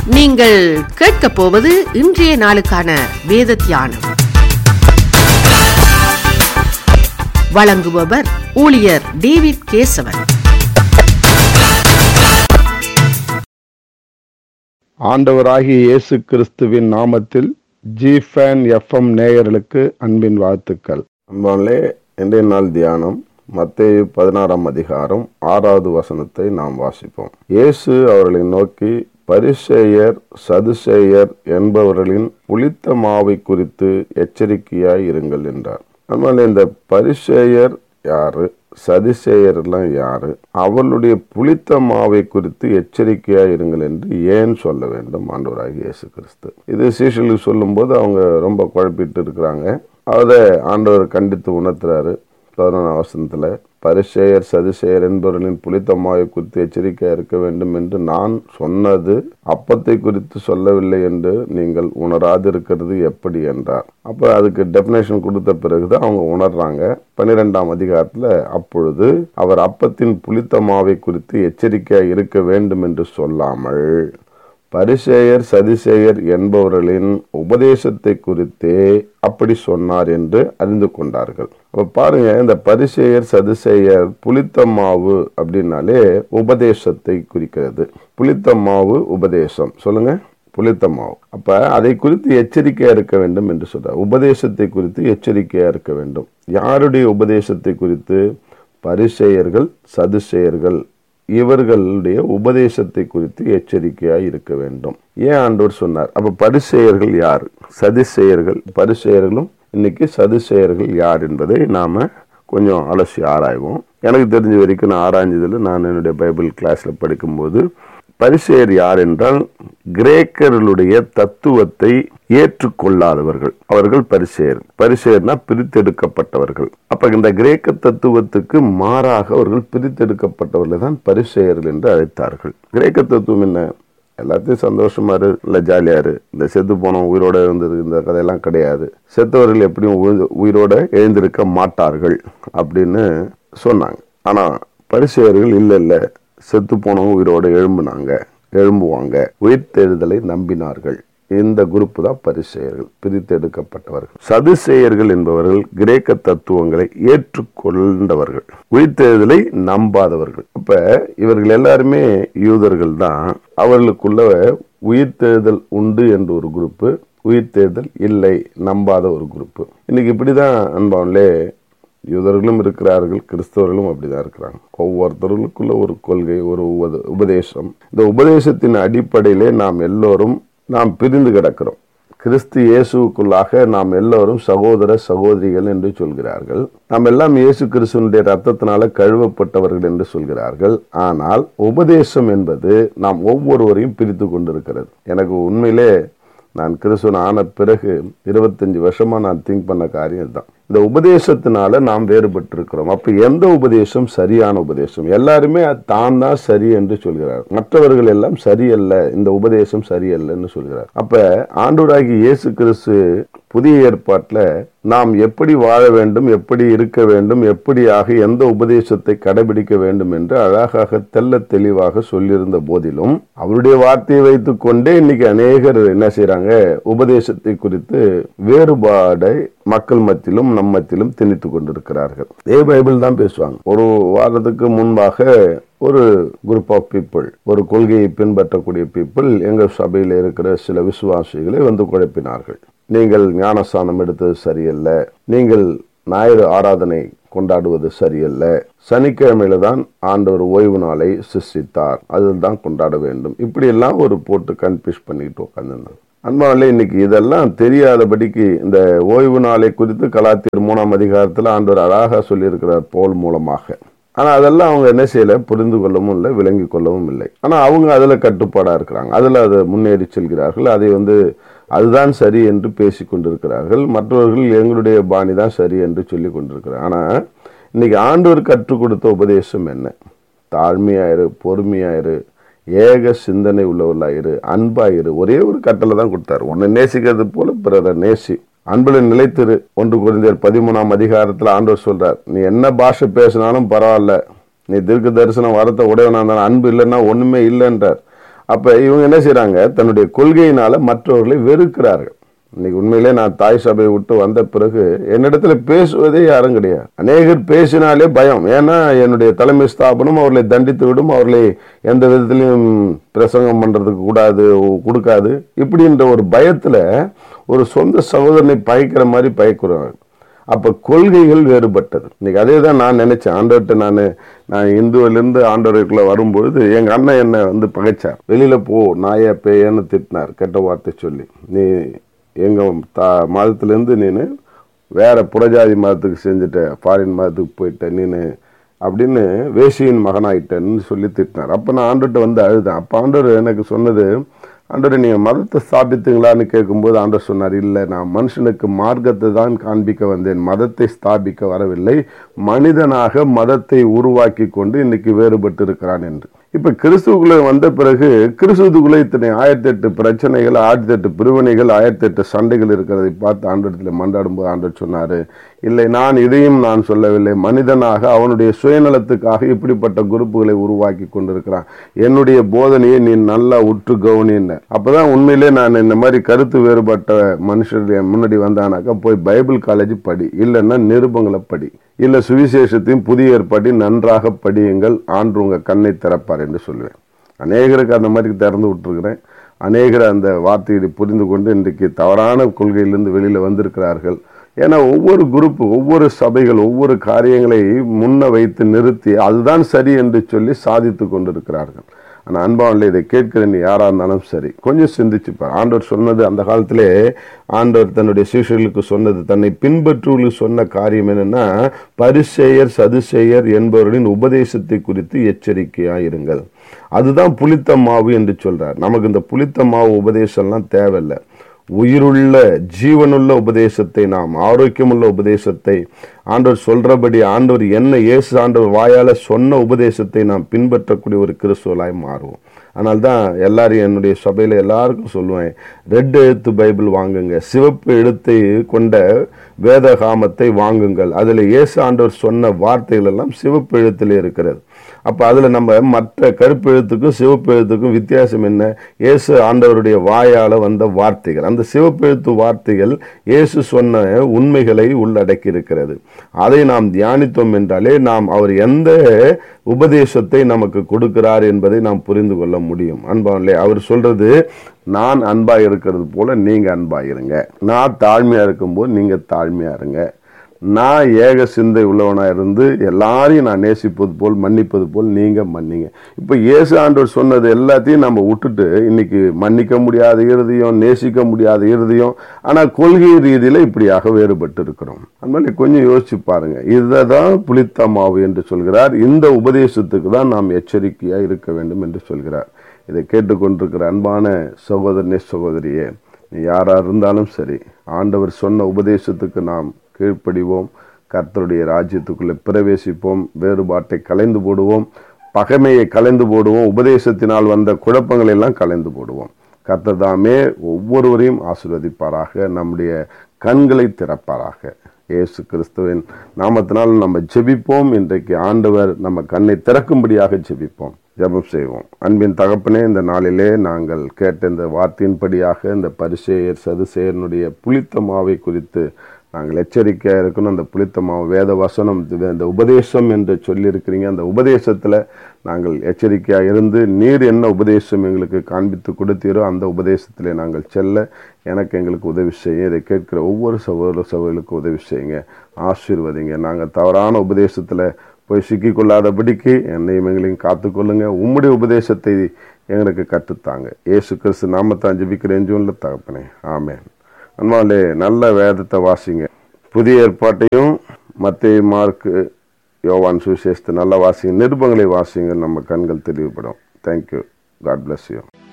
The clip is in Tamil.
நீங்கள் கேட்கப் போவது இன்றைய நாளுக்கான வேத தியானம் வழங்குபவர் ஊழியர் டேவிட் கேசவன் ஆண்டவராகிய இயேசு கிறிஸ்துவின் நாமத்தில் ஜிஃபேன் எஃப்எம் நேயர்களுக்கு அன்பின் வாழ்த்துக்கள் அன்பாலே இன்றைய நாள் தியானம் மத்தேயு பதினாறாம் அதிகாரம் ஆறாவது வசனத்தை நாம் வாசிப்போம் இயேசு அவர்களை நோக்கி பரிசேயர் சதுசேயர் என்பவர்களின் புளித்த மாவை குறித்து எச்சரிக்கையாய் இருங்கள் என்றார் அன்பாலே இந்த பரிசேயர் யாரு சதிசேயர்லாம் யாரு அவர்களுடைய புளித்த மாவை குறித்து எச்சரிக்கையா இருங்கள் என்று ஏன் சொல்ல வேண்டும் ஆண்டவராகிய இயேசு கிறிஸ்து இது சீஷலுக்கு சொல்லும்போது அவங்க ரொம்ப குழப்பிட்டு இருக்கிறாங்க அதை ஆண்டவர் கண்டித்து உணர்த்துறாரு பதினொன்றாம் வசனத்துல பரிசேயர் சதிசேயர் என்பவர்களின் புளித்த மாவை குறித்து எச்சரிக்கையா இருக்க வேண்டும் என்று நான் சொன்னது அப்பத்தை குறித்து சொல்லவில்லை என்று நீங்கள் உணராதிருக்கிறது எப்படி என்றார் அப்ப அதுக்கு டெபினேஷன் கொடுத்த பிறகுதான் அவங்க உணர்றாங்க பன்னிரெண்டாம் அதிகாரத்துல அப்பொழுது அவர் அப்பத்தின் புளித்த மாவை குறித்து எச்சரிக்கையா இருக்க வேண்டும் என்று சொல்லாமல் பரிசேயர் சதிசேயர் என்பவர்களின் உபதேசத்தை குறித்தே அப்படி சொன்னார் என்று அறிந்து கொண்டார்கள் அப்ப பாருங்க இந்த பரிசேயர் சதிசேயர் புளித்த மாவு அப்படின்னாலே உபதேசத்தை குறிக்கிறது புளித்த மாவு உபதேசம் சொல்லுங்க புளித்த மாவு அப்ப அதை குறித்து எச்சரிக்கையா இருக்க வேண்டும் என்று சொல்றார் உபதேசத்தை குறித்து எச்சரிக்கையா இருக்க வேண்டும் யாருடைய உபதேசத்தை குறித்து பரிசேயர்கள் சதுசேயர்கள் இவர்களுடைய உபதேசத்தை குறித்து எச்சரிக்கையாய் இருக்க வேண்டும் ஏன் ஆண்டவர் சொன்னார் அப்ப பரிசெயர்கள் யார் சதிசெயர்கள் பரிசெயர்களும் இன்னைக்கு சதுசெயர்கள் யார் என்பதை நாம கொஞ்சம் அலசி ஆராய்வோம் எனக்கு தெரிஞ்ச வரைக்கும் நான் ஆராய்ஞ்சதில் நான் என்னுடைய பைபிள் கிளாஸ்ல படிக்கும்போது பரிசெயர் யார் என்றால் கிரேக்கர்களுடைய தத்துவத்தை ஏற்றுக்கொள்ளாதவர்கள் அவர்கள் பரிசெயர் பரிசெயர்னா பிரித்தெடுக்கப்பட்டவர்கள் அப்ப இந்த கிரேக்க தத்துவத்துக்கு மாறாக அவர்கள் பிரித்தெடுக்கப்பட்டவர்களை தான் பரிசெயர்கள் என்று அழைத்தார்கள் கிரேக்க தத்துவம் என்ன எல்லாத்தையும் சந்தோஷமா இரு இல்ல ஜாலியா இரு இந்த செத்து போனோம் உயிரோட இருந்தது இந்த கதையெல்லாம் கிடையாது செத்தவர்கள் எப்படியும் உயிர்- உயிரோட எழுந்திருக்க மாட்டார்கள் அப்படின்னு சொன்னாங்க ஆனா பரிசெயர்கள் இல்ல இல்ல செத்து போனவங்க உயிரோட எழும்புனாங்க எழும்புவாங்க உயிர்த்தெழுதலை நம்பினார்கள் இந்த குரூப் தான் பரிசெயர்கள் பிரித்தெடுக்கப்பட்டவர்கள் சதுசேயர்கள் என்பவர்கள் கிரேக்க தத்துவங்களை ஏற்றுக்கொண்டவர்கள் உயிர்த்தெழுதலை நம்பாதவர்கள் அப்ப இவர்கள் எல்லாருமே யூதர்கள் தான் அவர்களுக்குள்ள உயிர்த்தெழுதல் உண்டு என்ற ஒரு குரூப் உயிர்த்தெழுதல் இல்லை நம்பாத ஒரு குரூப் இன்னைக்கு இப்படிதான் அன்பாவன்லே யூதர்களும் இருக்கிறார்கள் கிறிஸ்தவர்களும் அப்படிதான் இருக்கிறாங்க ஒவ்வொருத்தர்களுக்குள்ள ஒரு கொள்கை ஒரு உபத- உபதேசம் இந்த உபதேசத்தின் அடிப்படையிலே நாம் எல்லோரும் நாம் பிரிந்து கிடக்கிறோம் கிறிஸ்து இயேசுக்குள்ளாக நாம் எல்லோரும் சகோதர சகோதரிகள் என்று சொல்கிறார்கள் நாம் எல்லாம் இயேசு கிறிஸ்துவனுடைய ரத்தத்தினால கழுவப்பட்டவர்கள் என்று சொல்கிறார்கள் ஆனால் உபதேசம் என்பது நாம் ஒவ்வொருவரையும் பிரித்து கொண்டிருக்கிறது எனக்கு உண்மையிலே நான் கிறிஸ்துவன் ஆன பிறகு இருபத்தஞ்சு வருஷமா நான் திங்க் பண்ண காரியம் இதுதான் இந்த உபதேசத்தினால நாம் வேறுபட்டு இருக்கிறோம் அப்ப எந்த உபதேசம் சரியான உபதேசம் எல்லாருமே தான் தான் சரி என்று சொல்கிறார் மற்றவர்கள் எல்லாம் சரியல்ல இந்த உபதேசம் சரியல்லன்னு சொல்கிறார் அப்ப ஆண்டவராகி இயேசு கிறிஸ்து புதிய ஏற்பாட்டுல நாம் எப்படி வாழ வேண்டும் எப்படி இருக்க வேண்டும் எப்படியாக எந்த உபதேசத்தை கடைபிடிக்க வேண்டும் என்று அழகாக தெல்ல தெளிவாக சொல்லியிருந்த போதிலும் அவருடைய வார்த்தையை வைத்துக் கொண்டே இன்னைக்கு அநேகர் என்ன செய்றாங்க உபதேசத்தை குறித்து வேறுபாடை மக்கள் மத்தியிலும் நம் மத்தியிலும் திணித்து கொண்டிருக்கிறார்கள் இதே பைபிள் தான் பேசுவாங்க ஒரு வாரத்துக்கு முன்பாக ஒரு குரூப் ஆஃப் பீப்புள் ஒரு கொள்கையை பின்பற்றக்கூடிய பீப்புள் எங்க சபையில் இருக்கிற சில விசுவாசிகளை வந்து குழப்பினார்கள் நீங்கள் ஞானஸ்தானம் எடுத்தது சரியல்ல நீங்கள் ஞாயிறு ஆராதனை கொண்டாடுவது சரியல்ல சனிக்கிழமையில தான் ஆண்டவர் ஓய்வு நாளை சிருஷ்டித்தார் அதில் தான் கொண்டாட வேண்டும் இப்படி எல்லாம் ஒரு போட்டு கன்ஃபியூஸ் பண்ணிட்டு உட்காந்துருந்தாங்க அன்பாவிலே இன்னைக்கு இதெல்லாம் தெரியாதபடிக்கு இந்த ஓய்வு நாளை குறித்து கலாத்தியர் மூணாம் அதிகாரத்தில் ஆண்டவர் அழகாக சொல்லியிருக்கிறார் போல் மூலமாக ஆனா அதெல்லாம் அவங்க என்ன செய்யல புரிந்து கொள்ளவும் இல்லை விளங்கி கொள்ளவும் இல்லை ஆனா அவங்க அதுல கட்டுப்பாடா இருக்கிறாங்க அதுல அதை முன்னேறி செல்கிறார்கள் அதை வந்து அதுதான் சரி என்று பேசி கொண்டிருக்கிறார்கள் மற்றவர்கள் எங்களுடைய பாணி தான் சரி என்று சொல்லி கொண்டிருக்கிறார் ஆனா இன்னைக்கு ஆண்டவர் கற்றுக் கொடுத்த உபதேசம் என்ன தாழ்மையாயிரு பொறுமையாயிரு ஏக சிந்தனை உள்ளவர்களாயிரு அன்பாயிரு ஒரே ஒரு கட்டளை தான் கொடுத்தாரு உன்னை நேசிக்கிறது போல பிறரை நேசி அன்புல நிலைத்திரு ஒன்று குறைந்தர் பதிமூணாம் அதிகாரத்துல ஆண்டவர் சொல்றார் நீ என்ன பாஷை பேசினாலும் பரவாயில்ல நீ தீர்க்க தரிசனம் வரத்தை உடையவனா இருந்தாலும் அன்பு இல்லைன்னா ஒண்ணுமே இல்லைன்றார் அப்ப இவங்க என்ன செய்றாங்க தன்னுடைய கொள்கையினால மற்றவர்களை வெறுக்கிறார்கள் இன்னைக்கு உண்மையிலே நான் தாய் சபையை விட்டு வந்த பிறகு என்னிடத்துல பேசுவதே யாரும் கிடையாது அநேகர் பேசினாலே பயம் ஏன்னா என்னுடைய தலைமை ஸ்தாபனம் அவர்களை தண்டித்து விடும் அவர்களை எந்த விதத்திலையும் பிரசங்கம் பண்றதுக்கு கூடாது கொடுக்காது இப்படின்ற ஒரு பயத்துல ஒரு சொந்த சகோதரனை பயக்கிற மாதிரி பயக்கிறாங்க அப்ப கொள்கைகள் வேறுபட்டது இன்னைக்கு அதே தான் நான் நினைச்சேன் ஆண்டவர்கிட்ட நான் நான் இந்துவிலிருந்து ஆண்டவருக்குள்ள வரும்பொழுது எங்க அண்ணன் என்னை வந்து பகைச்சார் வெளியில போ நாய பேயன்னு திட்டினார் கெட்ட வார்த்தை சொல்லி நீ எங்க தா மதத்திலேருந்து நீனு வேற புறஜாதி மதத்துக்கு செஞ்சுட்ட ஃபாரின் மதத்துக்கு போயிட்ட நீனு அப்படின்னு வேசியின் மகனாயிட்டேன்னு சொல்லி திட்டினார் அப்போ நான் ஆண்டவர்கிட்ட வந்து அழுதேன் அப்போ ஆண்டவர் எனக்கு சொன்னது ஆண்டவர் நீங்கள் மதத்தை ஸ்தாபித்தீங்களான்னு கேட்கும்போது ஆண்டவர் சொன்னார் இல்லை நான் மனுஷனுக்கு மார்க்கத்தை தான் காண்பிக்க வந்தேன் மதத்தை ஸ்தாபிக்க வரவில்லை மனிதனாக மதத்தை உருவாக்கி கொண்டு இன்னைக்கு வேறுபட்டு இருக்கிறான் என்று இப்ப கிறிஸ்துவுக்குள்ள வந்த பிறகு கிறிஸ்துவுக்குள்ள இத்தனை ஆயிரத்தி எட்டு பிரச்சனைகள் ஆயிரத்தி எட்டு பிரிவினைகள் ஆயிரத்தி எட்டு சண்டைகள் இருக்கிறதை பார்த்து ஆண்டத்தில் மண்டாடும் போது ஆண்டவர் சொன்னாரு இல்லை நான் இதையும் நான் சொல்லவில்லை மனிதனாக அவனுடைய சுயநலத்துக்காக இப்படிப்பட்ட குரூப்புகளை உருவாக்கி கொண்டிருக்கிறான் என்னுடைய போதனையை நீ நல்லா உற்று கவனின்னு அப்பதான் உண்மையிலே நான் இந்த மாதிரி கருத்து வேறுபட்ட மனுஷருடைய முன்னாடி வந்தானாக்கா போய் பைபிள் காலேஜ் படி இல்லைன்னா நிருபங்களை படி இல்ல சுவிசேஷத்தையும் புதிய ஏற்பாட்டி நன்றாக படியுங்கள் ஆண்டு உங்க கண்ணை திறப்பார் என்று சொல்லுவேன் அநேகருக்கு அந்த மாதிரி திறந்து விட்டுருக்கிறேன் அநேகர் அந்த வார்த்தையை புரிந்து கொண்டு இன்றைக்கு தவறான கொள்கையிலிருந்து வெளியில வந்திருக்கிறார்கள் ஏன்னா ஒவ்வொரு குரூப் ஒவ்வொரு சபைகள் ஒவ்வொரு காரியங்களை முன்ன வைத்து நிறுத்தி அதுதான் சரி என்று சொல்லி சாதித்து கொண்டிருக்கிறார்கள் ஆனால் அன்பாவில் இதை கேட்கிற நீ யாரா இருந்தாலும் சரி கொஞ்சம் சிந்திச்சுப்பார் ஆண்டவர் சொன்னது அந்த காலத்திலே ஆண்டவர் தன்னுடைய சீஷர்களுக்கு சொன்னது தன்னை பின்பற்றுவர்களுக்கு சொன்ன காரியம் என்னன்னா பரிசெயர் சதுசெயர் என்பவர்களின் உபதேசத்தை குறித்து எச்சரிக்கையாயிருங்கள் அதுதான் புளித்த மாவு என்று சொல்றார் நமக்கு இந்த புளித்த மாவு உபதேசம்லாம் தேவையில்லை உயிருள்ள ஜீவனுள்ள உபதேசத்தை நாம் ஆரோக்கியமுள்ள உபதேசத்தை ஆண்டவர் சொல்றபடி ஆண்டவர் என்ன இயேசு ஆண்டவர் வாயால சொன்ன உபதேசத்தை நாம் பின்பற்றக்கூடிய ஒரு கிறிஸ்துவலாய் மாறுவோம் ஆனால் தான் எல்லாரும் என்னுடைய சபையில் எல்லாருக்கும் சொல்லுவேன் ரெட் எழுத்து பைபிள் வாங்குங்க சிவப்பு எழுத்தை கொண்ட வேதகாமத்தை வாங்குங்கள் அதில் இயேசு ஆண்டவர் சொன்ன வார்த்தைகள் எல்லாம் சிவப்பு எழுத்தில் இருக்கிறது அப்போ அதில் நம்ம மற்ற கருப்பு எழுத்துக்கும் சிவப்பு எழுத்துக்கும் வித்தியாசம் என்ன இயேசு ஆண்டவருடைய வாயால் வந்த வார்த்தைகள் அந்த சிவப்பு எழுத்து வார்த்தைகள் இயேசு சொன்ன உண்மைகளை உள்ளடக்கி இருக்கிறது அதை நாம் தியானித்தோம் என்றாலே நாம் அவர் எந்த உபதேசத்தை நமக்கு கொடுக்கிறார் என்பதை நாம் புரிந்து கொள்ள முடியும் அன்பாவில்லை அவர் சொல்றது நான் அன்பா இருக்கிறது போல நீங்க அன்பா இருங்க நான் தாழ்மையா இருக்கும்போது நீங்க தாழ்மையா இருங்க நான் ஏக சிந்தை உள்ளவனா இருந்து எல்லாரையும் நான் நேசிப்பது போல் மன்னிப்பது போல் நீங்க மன்னிங்க இப்ப இயேசு ஆண்டவர் சொன்னது எல்லாத்தையும் நம்ம விட்டுட்டு இன்னைக்கு மன்னிக்க முடியாத இறுதியும் நேசிக்க முடியாத இறுதியும் ஆனா கொள்கை ரீதியில இப்படியாக வேறுபட்டு இருக்கிறோம் அதனால கொஞ்சம் யோசிச்சு பாருங்க இதுதான் புளித்த மாவு என்று சொல்கிறார் இந்த உபதேசத்துக்கு தான் நாம் எச்சரிக்கையா இருக்க வேண்டும் என்று சொல்கிறார் இதை கேட்டுக்கொண்டிருக்கிற அன்பான சகோதரனே சகோதரியே நீ யாரா இருந்தாலும் சரி ஆண்டவர் சொன்ன உபதேசத்துக்கு நாம் கீழ்ப்படிவோம் கர்த்தருடைய ராஜ்யத்துக்குள்ளே பிரவேசிப்போம் வேறுபாட்டை கலைந்து போடுவோம் பகைமையை கலைந்து போடுவோம் உபதேசத்தினால் வந்த குழப்பங்களை எல்லாம் கலைந்து போடுவோம் கர்த்தர் தாமே ஒவ்வொருவரையும் ஆசீர்வதிப்பாராக நம்முடைய கண்களை திறப்பாராக இயேசு கிறிஸ்துவின் நாமத்தினால் நம்ம ஜெபிப்போம் இன்றைக்கு ஆண்டவர் நம்ம கண்ணை திறக்கும்படியாக ஜெபிப்போம் ஜெபம் செய்வோம் அன்பின் தகப்பனே இந்த நாளிலே நாங்கள் கேட்ட இந்த வார்த்தையின்படியாக இந்த பரிசேயர் சதுசேயனுடைய புளித்த மாவை குறித்து நாங்கள் எச்சரிக்கையாக இருக்கணும் அந்த புளித்த மாவு வேத வசனம் இது- இந்த உபதேசம் என்று சொல்லியிருக்கிறீங்க அந்த உபதேசத்தில் நாங்கள் எச்சரிக்கையாக இருந்து நீர் என்ன உபதேசம் எங்களுக்கு காண்பித்து கொடுத்தீரோ அந்த உபதேசத்திலே நாங்கள் செல்ல எனக்கு எங்களுக்கு உதவி செய்யுங்க இதை கேட்கிற ஒவ்வொரு சகோதர சகோதரர்களுக்கும் உதவி செய்யுங்க ஆசீர்வதிங்க நாங்கள் தவறான உபதேசத்தில் போய் சிக்கிக்கொள்ளாதபடிக்கு என்னையும் எங்களையும் காத்துக்கொள்ளுங்க உம்முடைய உபதேசத்தை எங்களுக்கு கற்றுத்தாங்க இயேசு கிறிஸ்து நாமத்தான் ஜெபிக்கிறேன் ஜூன்ல தகப்பனே ஆமென் அன்பாலே நல்ல வேதத்தை வாசிங்க புதிய ஏற்பாட்டையும் மத்திய மார்க்கு யோவான் சுவிசேஷத்தை நல்லா வாசிங்க நிருபங்களை வாசிங்க நம்ம கண்கள் தெளிவுபடும் தேங்க்யூ காட் bless யூ